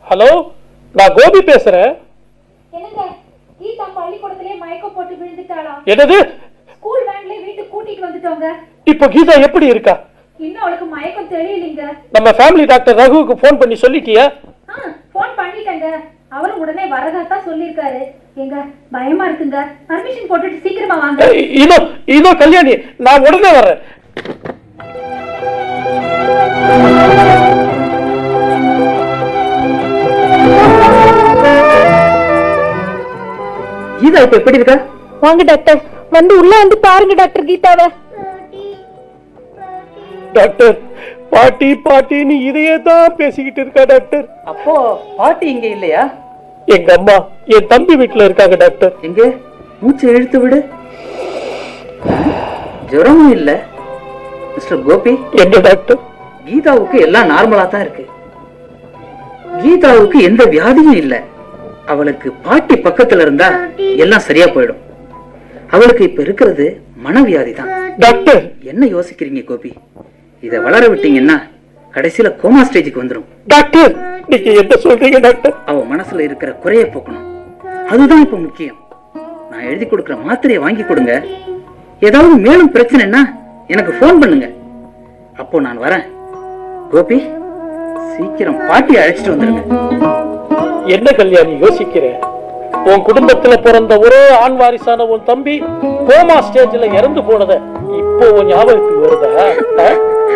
Hello நான் கோபி பேசுறேன் என்னங்க கீதா பள்ளிக்கூடத்திலே மயக்கம் போட்டு விழுந்துட்டாளாம் என்னது ஸ்கூல் வேன்ல வீட்டுக்கு கூட்டிட்டு வந்துட்டோங்க இப்போ கீதா எப்படி இருக்கா இன்னும் அவளுக்கு மயக்கம் தெரியலீங்க நம்ம ஃபேமிலி டாக்டர் ரகுவுக்கு ஃபோன் பண்ணி சொல்லிட்டியா ஆ ஃபோன் பண்ணிட்டேங்க அவரும் உடனே வரதா தான் சொல்லியிருக்காரு எங்க பயமா இருக்குங்க பர்மிஷன் போட்டுட்டு சீக்கிரமா வாங்க ஏய், இதோ இதோ கல்யாணி நான் உடனே வர்றேன் கீதா இப்ப எப்படி இருக்கா வாங்க டாக்டர் வந்து உள்ள வந்து பாருங்க டாக்டர் கீதாவை டாக்டர் பாட்டி பாட்டின்னு இதையே தான் பேசிக்கிட்டு இருக்கா டாக்டர் அப்போ பாட்டி இங்க இல்லையா எங்க அம்மா என் தம்பி வீட்டுல இருக்காங்க டாக்டர் எங்க மூச்சை இழுத்து விடு ஜுரமும் இல்ல மிஸ்டர் கோபி என்ன டாக்டர் கீதாவுக்கு எல்லாம் நார்மலா தான் இருக்கு கீதாவுக்கு எந்த வியாதியும் இல்ல அவளுக்கு பாட்டி பக்கத்துல இருந்தா எல்லாம் சரியா போயிடும் அவளுக்கு இப்ப இருக்கிறது மனவியாதி தான் டாக்டர் என்ன யோசிக்கிறீங்க கோபி இத வளர விட்டீங்கன்னா கடைசியில கோமா ஸ்டேஜுக்கு வந்துரும் டாக்டர் நீங்க என்ன சொல்றீங்க டாக்டர் அவ மனசுல இருக்கிற குறைய போக்கணும் அதுதான் இப்ப முக்கியம் நான் எழுதி கொடுக்கிற மாத்திரையை வாங்கி கொடுங்க ஏதாவது மேலும் பிரச்சனைன்னா எனக்கு ஃபோன் பண்ணுங்க அப்போ நான் வரேன் கோபி சீக்கிரம் பாட்டியை அழைச்சிட்டு வந்துருங்க என்ன கல்யாணி யோசிக்கிறேன் உன் குடும்பத்துல பிறந்த ஒரே ஆண் வாரிசான உன் தம்பி கோமா ஸ்டேஜ்ல இறந்து போனத இப்போ உன் ஞாபகத்துக்கு வருதா ஆ?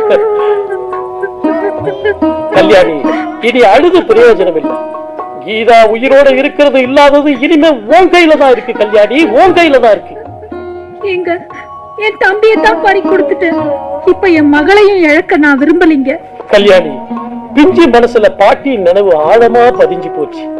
கல்யாணி இனி அழுது பிரயோஜனம் இல்லை கீதா உயிரோட இருக்கிறது இல்லாதது இனிமே உன் கையில தான் இருக்கு கல்யாணி உன் கையில தான் இருக்கு எங்க என் தம்பியை தான் பறி கொடுத்துட்டேன் இப்ப என் மகளையும் இழக்க நான் விரும்பலிங்க கல்யாணி பிஞ்சு மனசுல பாட்டியின் நினைவு ஆழமா பதிஞ்சு போச்சு